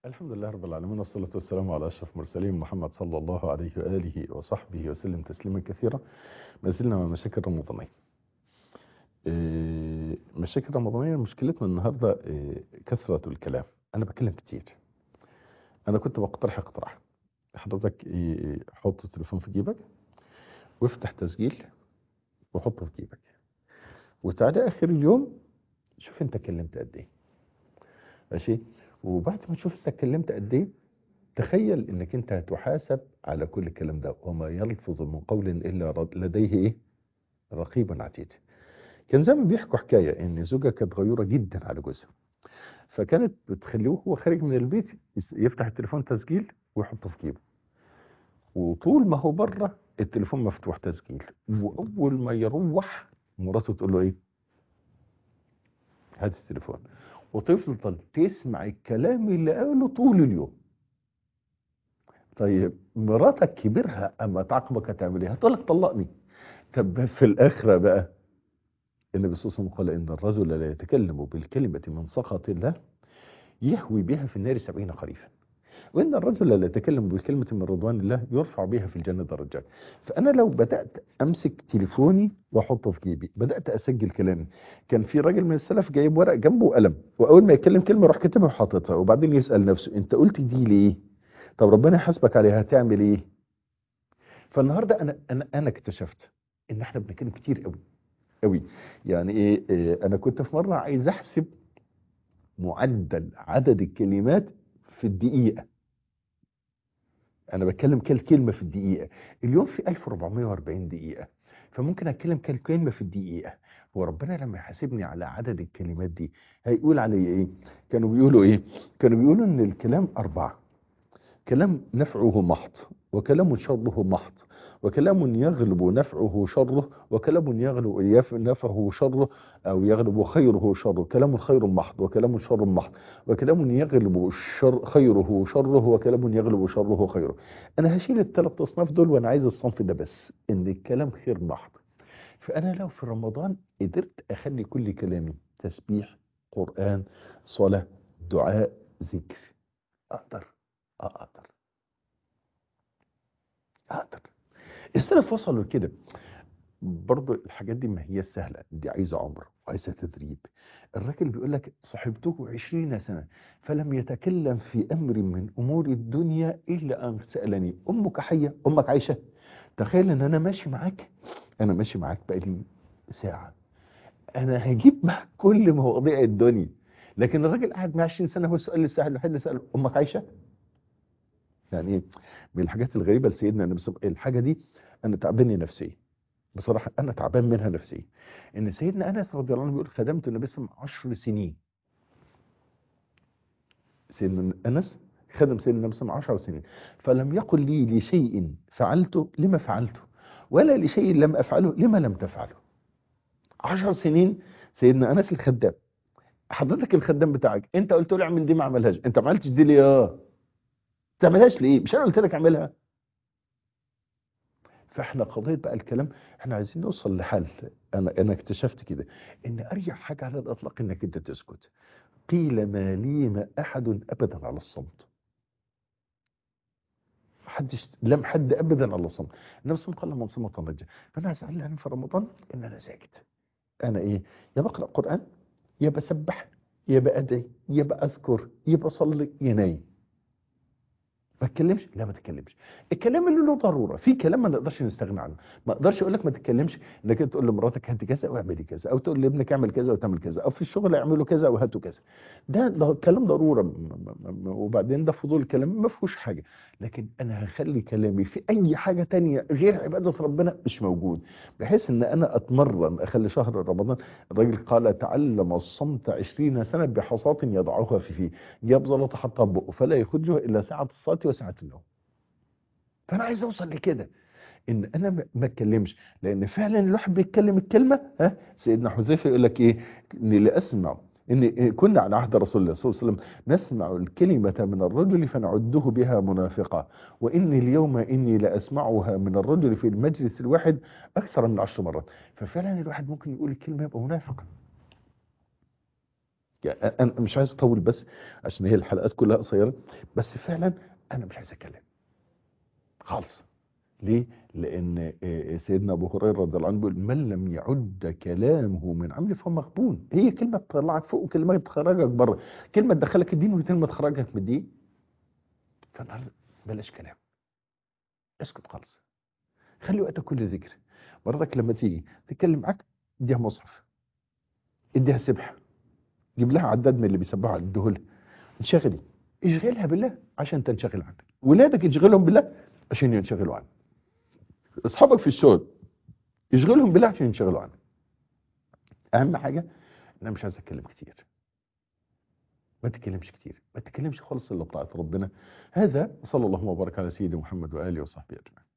الحمد لله رب العالمين والصلاة والسلام على أشرف المرسلين محمد صلى الله عليه وآله وصحبه وسلم تسليما كثيرا ما زلنا مع مشاكل رمضانية إيه، مشاكل رمضانية مشكلتنا النهاردة إيه، كثرة الكلام أنا بتكلم كتير أنا كنت بقترح اقتراح حضرتك إيه، حط التليفون في جيبك وافتح تسجيل وحطه في جيبك وتعالى آخر اليوم شوف أنت اتكلمت قد إيه ماشي وبعد ما تشوف انت اتكلمت قد ايه تخيل انك انت هتحاسب على كل الكلام ده وما يلفظ من قول الا رد- لديه ايه رقيب عتيد كان زمان بيحكوا حكايه ان زوجها كانت غيوره جدا على جوزها فكانت بتخليه وهو خارج من البيت يس- يفتح التليفون تسجيل ويحطه في جيبه وطول ما هو بره التليفون مفتوح تسجيل واول ما يروح مراته تقول له ايه هات التليفون وتفضل تسمع الكلام اللي قاله طول اليوم طيب مراتك كبيرها اما تعاقبك هتعمل ايه هتقول لك طلقني طب في الاخره بقى النبي صلى الله عليه وسلم قال ان الرجل لا يتكلم بالكلمه من سخط الله يهوي بها في النار سبعين خريفا وان الرجل لا يتكلم بكلمه من رضوان الله يرفع بها في الجنه درجات فانا لو بدات امسك تليفوني واحطه في جيبي بدات اسجل كلامي كان في راجل من السلف جايب ورق جنبه وقلم واول ما يتكلم كلمه يروح كاتبها وحاططها وبعدين يسال نفسه انت قلت دي ليه طب ربنا يحاسبك عليها هتعمل ايه فالنهارده انا انا انا اكتشفت ان احنا بنتكلم كتير قوي قوي يعني ايه, إيه انا كنت في مره عايز احسب معدل عدد الكلمات في الدقيقه انا بتكلم كل كلمه في الدقيقه اليوم في 1440 دقيقه فممكن اتكلم كل كلمه في الدقيقه وربنا لما يحاسبني على عدد الكلمات دي هيقول علي ايه كانوا بيقولوا ايه كانوا بيقولوا ان الكلام اربعه كلام نفعه محض وكلام شره محض وكلام يغلب نفعه شره وكلام يغلب يف- نفعه شره او يغلب خيره شره كلام خير محض وكلام شر محض وكلام يغلب الشر خيره شره وكلام يغلب شره خيره انا هشيل الثلاث اصناف دول وانا عايز الصنف ده بس ان الكلام خير محض فانا لو في رمضان قدرت اخلي كل كلامي تسبيح قران صلاه دعاء ذكر اقدر اقدر اقدر السلف وصلوا لكده برضه الحاجات دي ما هي سهلة دي عايزة عمر وعايزة تدريب الراجل بيقول لك صحبته عشرين سنة فلم يتكلم في أمر من أمور الدنيا إلا أن سألني أمك حية أمك عايشة تخيل أن أنا ماشي معاك أنا ماشي معاك بقالي ساعة أنا هجيب معاك كل مواضيع الدنيا لكن الراجل قاعد معاه 20 سنة هو السؤال السهل الوحيد اللي سأله أمك عايشة يعني ايه من الحاجات الغريبه لسيدنا النبي صلى الله عليه وسلم الحاجه دي انا تعباني نفسيا بصراحه انا تعبان منها نفسيا ان سيدنا انس رضي الله عنه بيقول خدمت النبي صلى الله عليه وسلم 10 سنين سيدنا انس خدم سيدنا النبي صلى الله عليه وسلم 10 سنين فلم يقل لي لشيء فعلته لما فعلته ولا لشيء لم افعله لما لم تفعله 10 سنين سيدنا انس الخدام حضرتك الخدام بتاعك انت قلت له اعمل دي ما عملهاش انت ما عملتش دي ليه اه تعملهاش ليه مش انا قلت لك اعملها فاحنا قضيه بقى الكلام احنا عايزين نوصل لحل انا انا اكتشفت كده ان اريح حاجه على الاطلاق انك انت تسكت قيل ما ليم احد ابدا على الصمت محدش لم حد ابدا على الصمت النبي صلى الله عليه وسلم قال من صمت نجا فانا زعلان في رمضان ان انا ساكت انا ايه يا بقرا قران يا بسبح يا بادعي يا باذكر يا بصلي يا نايم ما تتكلمش لا ما تتكلمش الكلام اللي له ضروره في كلام ما نقدرش نستغنى عنه ما اقدرش اقول لك ما تتكلمش انك انت تقول لمراتك هاتي كذا واعملي كذا او تقول لابنك اعمل كذا وتعمل كذا او في الشغل اعملوا كذا وهاتوا كذا ده ده كلام ضروره م- م- م- وبعدين ده فضول كلام ما فيهوش حاجه لكن انا هخلي كلامي في اي حاجه تانية غير عباده ربنا مش موجود بحيث ان انا اتمرن اخلي شهر رمضان الراجل قال تعلم الصمت عشرين سنه بحصاة يضعها في فيه جاب زلطه حطها في بقه فلا يخرجها الا ساعه الصلاه وساعه النوم فانا عايز اوصل لكده ان انا ما- ما اتكلمش لان فعلا الواحد بيتكلم الكلمه ها سيدنا حذيفه يقول لك ايه اني لاسمع ان كنا على عهد رسول الله صلى الله عليه وسلم نسمع الكلمه من الرجل فنعده بها منافقه واني اليوم اني لاسمعها من الرجل في المجلس الواحد اكثر من عشر مرات ففعلا الواحد ممكن يقول الكلمه يبقى منافق انا مش عايز اطول بس عشان هي الحلقات كلها قصيره بس فعلا انا مش عايز اتكلم خالص ليه؟ لأن سيدنا أبو هريرة رضي الله عنه بيقول من لم يعد كلامه من عمله فهو مغبون هي كلمة تطلعك فوق وكلمة تخرجك بره كلمة تدخلك الدين وكلمة تخرجك من الدين فالنهارده بلاش كلام اسكت خالص خلي وقتك كل ذكر برضك لما تيجي تتكلم معاك اديها مصحف اديها سبحة جيب لها عداد من اللي بيسبحوا على الدهول انشغلي اشغلها بالله عشان تنشغل عنك ولادك اشغلهم بالله عشان ينشغلوا عنك اصحابك في الشغل يشغلهم بالله عشان ينشغلوا عنك اهم حاجه انا مش عايز اتكلم كتير ما تتكلمش كتير ما تتكلمش خالص الا بطاعه ربنا هذا وصلى الله وبارك على سيدنا محمد واله وصحبه اجمعين